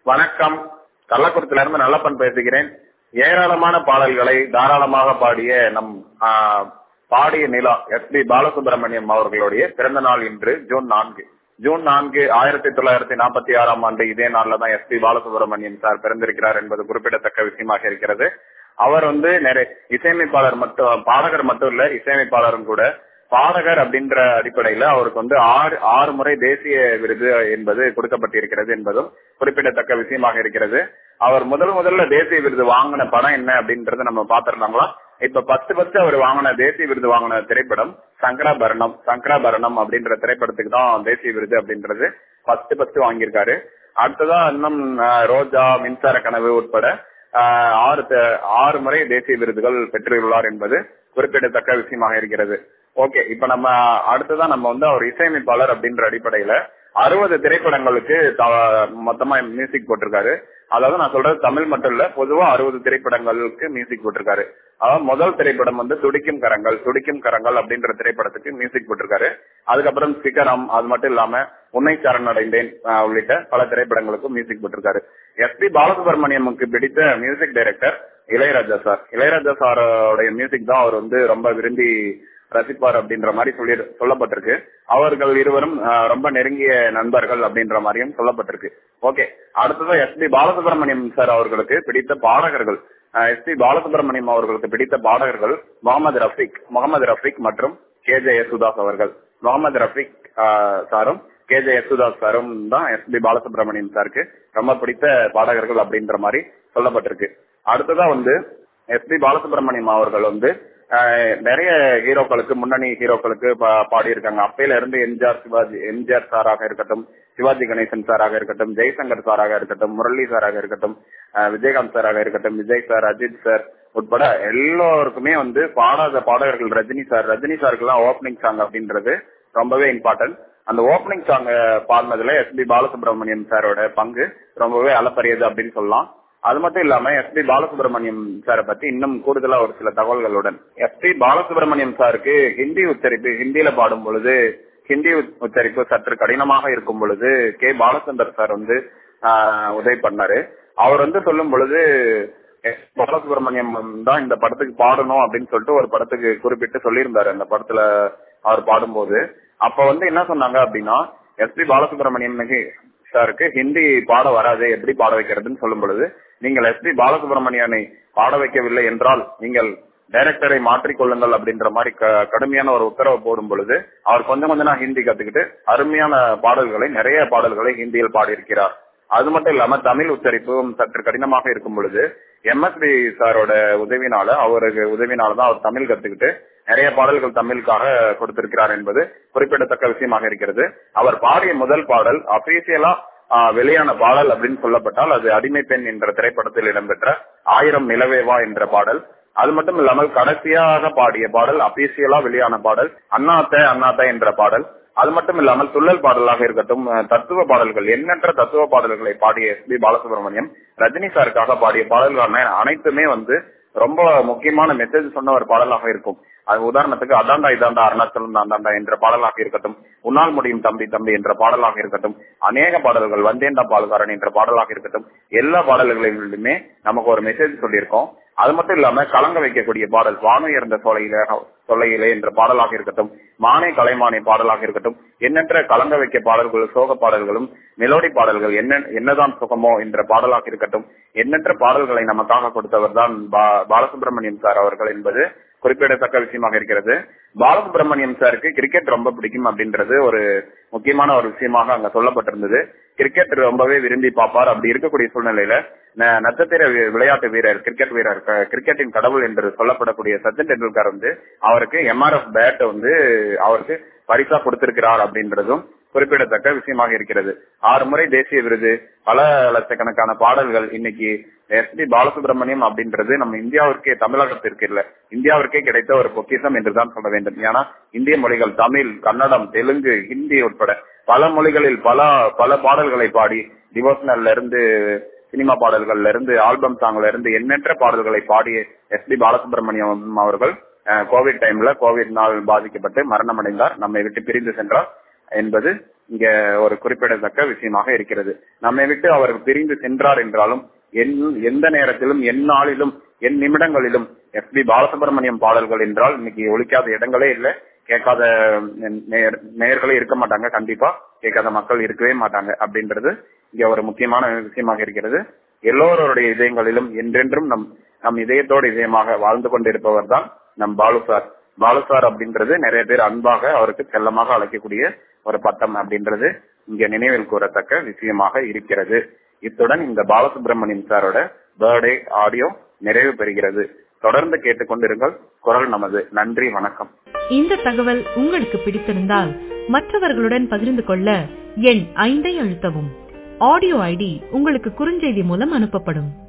வணக்கம் கள்ளக்குறிச்சியில இருந்து நல்லப்பன் பேசுகிறேன் ஏராளமான பாடல்களை தாராளமாக பாடிய நம் ஆ, பாடிய நிலா எஸ் பி பாலசுப்ரமணியம் அவர்களுடைய பிறந்த நாள் இன்று ஜூன் நான்கு ஜூன் நான்கு ஆயிரத்தி தொள்ளாயிரத்தி நாற்பத்தி ஆறாம் ஆண்டு இதே நாள்ல தான் எஸ் பி பாலசுப்ரமணியம் சார் பிறந்திருக்கிறார் என்பது குறிப்பிடத்தக்க விஷயமாக இருக்கிறது அவர் வந்து நிறைய இசையமைப்பாளர் மட்டும் பாடகர் மட்டும் இல்ல இசையமைப்பாளரும் கூட பாடகர் அப்படின்ற அடிப்படையில அவருக்கு வந்து ஆறு ஆறு முறை தேசிய விருது என்பது கொடுக்கப்பட்டிருக்கிறது என்பதும் குறிப்பிடத்தக்க விஷயமாக இருக்கிறது அவர் முதல் முதல்ல தேசிய விருது வாங்கின படம் என்ன அப்படின்றத நம்ம பாத்திருந்தாங்களா இப்ப பத்து பத்து அவர் வாங்கின தேசிய விருது வாங்கின திரைப்படம் சங்கராபரணம் சங்கராபரணம் அப்படின்ற திரைப்படத்துக்கு தான் தேசிய விருது அப்படின்றது பத்து பத்து வாங்கியிருக்காரு அடுத்ததா இன்னும் ஆஹ், ரோஜா மின்சார கனவு உட்பட ஆஹ், ஆறு த- ஆறு முறை தேசிய விருதுகள் பெற்றுள்ளார் என்பது குறிப்பிடத்தக்க விஷயமாக இருக்கிறது ஓகே இப்ப நம்ம அடுத்ததான் நம்ம வந்து அவர் இசையமைப்பாளர் அப்படின்ற அடிப்படையில அறுபது திரைப்படங்களுக்கு த- மொத்தமா மியூசிக் போட்டிருக்காரு அதாவது நான் சொல்றது தமிழ் மட்டும் இல்ல பொதுவா அறுபது திரைப்படங்களுக்கு மியூசிக் போட்டிருக்காரு அதாவது முதல் திரைப்படம் வந்து துடிக்கும் கரங்கள் துடிக்கும் கரங்கள் அப்படின்ற திரைப்படத்துக்கு மியூசிக் போட்டிருக்காரு அதுக்கப்புறம் சிகரம் அது மட்டும் இல்லாம உன்னை சரணடைந்தேன் ஆஹ், உள்ளிட்ட பல திரைப்படங்களுக்கும் மியூசிக் போட்டிருக்காரு எஸ் பி பாலசுப்ரமணியமுக்கு பிடித்த music director Ilaiyaraaja sir Ilaiyaraaja சாரோடைய மியூசிக் தான் அவர் வந்து ரொம்ப விரும்பி ரசிப்பார் அப்படின்ற மாதிரி சொல்லி சொல்லப்பட்டிருக்கு அவர்கள் இருவரும் ஆஹ், ரொம்ப நெருங்கிய நண்பர்கள் அப்படின்ற மாதிரியும் சொல்லப்பட்டிருக்கு ஓகே அடுத்தது எஸ் பி பாலசுப்ரமணியம் சார் அவர்களுக்கு பிடித்த பாடகர்கள் எஸ் பி பாலசுப்ரமணியம் அவர்களுக்கு பிடித்த பாடகர்கள் முகமது ரஃபிக் முகமது ரஃபிக் மற்றும் கே ஜே யசுதாஸ் அவர்கள் முகமது ரஃபிக் ஆஹ், சாரும் கே ஜே யசுதாஸ் சாரும் தான் எஸ் பி பாலசுப்ரமணியம் சாருக்கு ரொம்ப பிடித்த பாடகர்கள் அப்படின்ற மாதிரி சொல்லப்பட்டிருக்கு அடுத்ததா வந்து எஸ் பி பாலசுப்ரமணியம் அவர்கள் வந்து ஆஹ், நிறைய ஹீரோக்களுக்கு முன்னணி ஹீரோக்களுக்கு பா- பாடியிருக்காங்க அப்பையில இருந்து எம்ஜிஆர் சிவாஜி எம்ஜிஆர் சாராக இருக்கட்டும் சிவாஜி கணேசன் சாராக இருக்கட்டும் ஜெய்சங்கர் சாராக இருக்கட்டும் முரளி சாராக இருக்கட்டும் ஆஹ், விஜயகாந்த் சாராக இருக்கட்டும் விஜய் சார் அஜித் சார் உட்பட எல்லோருக்குமே வந்து பாடாத பாடகர்கள் ரஜினி சார் ரஜினி சாருக்குலாம் ஓப்பனிங் சாங் அப்படின்றது ரொம்பவே இம்பார்ட்டன்ட் அந்த ஓப்பனிங் சாங் பாடினதுல எஸ் பி பாலசுப்ரமணியம் சாரோட பங்கு ரொம்பவே அளப்பரியது அப்படின்னு சொல்லலாம் அது மட்டும் இல்லாம எஸ் பி பாலசுப்ரமணியம் சாரை பத்தி இன்னும் கூடுதலா ஒரு சில தகவல்களுடன் எஸ் பி பாலசுப்ரமணியம் சாருக்கு ஹிந்தி உச்சரிப்பு ஹிந்தியில பாடும் பொழுது ஹிந்தி உச்- உச்சரிப்பு சற்று கடினமாக இருக்கும் பொழுது கே பாலச்சந்தர் சார் வந்து ஆஹ், உதவி பண்ணாரு அவர் வந்து சொல்லும் பொழுது எஸ். பாலசுப்ரமணியம் தான் இந்த படத்துக்கு பாடணும் அப்படின்னு சொல்லிட்டு ஒரு படத்துக்கு குறிப்பிட்டு சொல்லியிருந்தாரு அந்த படத்துல அவர் பாடும்போது அப்ப வந்து என்ன சொன்னாங்க அப்படின்னா எஸ் பி பாலசுப்ரமணியம் சாருக்கு ஹிந்தி பாட வராது எப்படி பாட வைக்கிறதுன்னு சொல்லும் பொழுது நீங்கள் எஸ் பி பாலசுப்ரமணியனை பாட வைக்கவில்லை என்றால் நீங்கள் டைரக்டரை மாற்றிக் கொள்ளுங்கள் அப்படின்ற மாதிரி க- கடுமையான ஒரு உத்தரவு போடும் பொழுது அவர் கொஞ்சம் கொஞ்சம் நான் ஹிந்தி கத்துக்கிட்டு அருமையான பாடல்களை நிறைய பாடல்களை ஹிந்தியில் பாடியிருக்கிறார் அது மட்டும் இல்லாம தமிழ் உச்சரிப்பும் சற்று கடினமாக இருக்கும் பொழுது எம்எஸ்பி சாரோட உதவினால அவருக்கு உதவினால தான் அவர் தமிழ் கத்துக்கிட்டு நிறைய பாடல்கள் தமிழுக்காக கொடுத்திருக்கிறார் என்பது குறிப்பிடத்தக்க விஷயமாக இருக்கிறது அவர் பாடிய முதல் பாடல் அபிஷியலா வெளியான பாடல் அப்படின்னு சொல்லப்பட்டால் அது அடிமை பெண் என்ற திரைப்படத்தில் இடம்பெற்ற ஆயிரம் நிலவேவா என்ற பாடல் அது மட்டும் இல்லாமல் கடைசியாக பாடிய பாடல் அபிஷியலா வெளியான பாடல் அண்ணாத்த அண்ணாத்த என்ற பாடல் அது மட்டும் இல்லாமல் துள்ளல் பாடலாக இருக்கட்டும் அஹ், தத்துவ பாடல்கள் எண்ணற்ற தத்துவ பாடல்களை பாடிய எஸ் பி பாலசுப்ரமணியம் ரஜினி சாருக்காக பாடிய பாடல்கள் அனைத்துமே வந்து ரொம்ப முக்கியமான மெசேஜ் சொன்ன ஒரு பாடலாக இருக்கும் அது உதாரணத்துக்கு அதாண்டா இதாண்டா அருணாச்சலம் தாண்டாண்டா என்ற பாடலாக இருக்கட்டும் உன்னால் முடியும் தம்பி தம்பி என்ற பாடலாக இருக்கட்டும் அநேக பாடல்கள் வந்தேண்டா பால்காரன் என்ற பாடலாக இருக்கட்டும் எல்லா பாடல்களிலுமே நமக்கு ஒரு மெசேஜ் சொல்லியிருக்கோம் அது மட்டும் இல்லாம கலங்க வைக்கக்கூடிய பாடல் வானுயர்ந்த சோலையில சொல்லையிலே என்ற பாடலாக இருக்கட்டும் மானே கலைமானே பாடலாக இருக்கட்டும் எண்ணற்ற கலங்க வைக்க பாடல்கள் சோக பாடல்களும் மெலோடி பாடல்கள் என்ன என்னதான் சுகமோ என்ற பாடலாக இருக்கட்டும் எண்ணற்ற பாடல்களை நமக்காக கொடுத்தவர் தான் பாலசுப்ரமணியம் சார் அவர்கள் என்பது குறிப்பிடத்தக்க விஷயமாக இருக்கிறது பாலசுப்ரமணியம் சாருக்கு கிரிக்கெட் ரொம்ப பிடிக்கும் அப்படின்றது ஒரு முக்கியமான ஒரு விஷயமாக அங்க சொல்லப்பட்டிருந்தது கிரிக்கெட் ரொம்பவே விரும்பி பார்ப்பார் அப்படி இருக்கக்கூடிய சூழ்நிலையில ந- நட்சத்திர வி- விளையாட்டு வீரர் கிரிக்கெட் வீரர் க- கிரிக்கெட்டின் கடவுள் என்று சொல்லப்படக்கூடிய சச்சின் டெண்டுல்கர் வந்து அவருக்கு எம்ஆர்எஃப் பேட் வந்து அவருக்கு பரிசா கொடுத்திருக்கிறார் அப்படின்றதும் குறிப்பிடத்தக்க விஷயமாக இருக்கிறது ஆறு முறை தேசிய விருது பல லட்சக்கணக்கான பாடல்கள் இன்னைக்கு எஸ் பி பாலசுப்ரமணியம் அப்படின்றது நம்ம இந்தியாவிற்கே தமிழகத்திற்கு இல்ல இந்தியாவிற்கே கிடைத்த ஒரு பொக்கிஷம் என்றுதான் சொல்ல வேண்டும் ஏன்னா இந்திய மொழிகள் தமிழ் கன்னடம் தெலுங்கு ஹிந்தி உட்பட பல மொழிகளில் பல பல பாடல்களை பாடி டிவோஷனல்ல இருந்து சினிமா பாடல்கள்ல இருந்து ஆல்பம் சாங்ல இருந்து எண்ணற்ற பாடல்களை பாடிய எஸ் பி பாலசுப்ரமணியம் அவர்கள் அஹ், கோவிட் டைம்ல கோவிட் நாள் பாதிக்கப்பட்டு மரணம் அடைந்தார் நம்மை விட்டு பிரிந்து சென்றார் என்பது இங்க ஒரு குறிப்பிடத்தக்க விஷயமாக இருக்கிறது நம்மை விட்டு அவர் பிரிந்து சென்றார் என்றாலும் எந்த நேரத்திலும் எந்நாளிலும் என் நிமிடங்களிலும் எஸ் பி பாலசுப்ரமணியம் பாடல்கள் என்றால் இன்னைக்கு ஒழிக்காத இடங்களே இல்லை கேட்காத நேயர்களே இருக்க மாட்டாங்க கண்டிப்பா கேட்காத மக்கள் இருக்கவே மாட்டாங்க அப்படின்றது இங்க ஒரு முக்கியமான விஷயமாக இருக்கிறது எல்லோருடைய இதயங்களிலும் என்றென்றும் நம் நம் இதயத்தோடு இதயமாக வாழ்ந்து கொண்டிருப்பவர் தான் நம் பாலு சார் பாலு சார் அப்படின்றது நிறைய பேர் அன்பாக அவருக்கு செல்லமாக அழைக்கக்கூடிய ஒரு பட்டம் அப்படின்றது இங்க நினைவில் கூறத்தக்க விஷயமாக இருக்கிறது இத்துடன் இந்த பாலசுப்ரமணியம் சாரோட பர்த்டே ஆடியோ நிறைவு பெறுகிறது தொடர்ந்து கேட்டுக்கொண்டிருங்கள் குரல் நமது நன்றி வணக்கம் இந்த தகவல் உங்களுக்கு பிடித்திருந்தால் மற்றவர்களுடன் பகிர்ந்து கொள்ள எண் ஐந்தை அழுத்தவும் ஆடியோ ஐடி உங்களுக்கு குறுஞ்செய்தி மூலம் அனுப்பப்படும்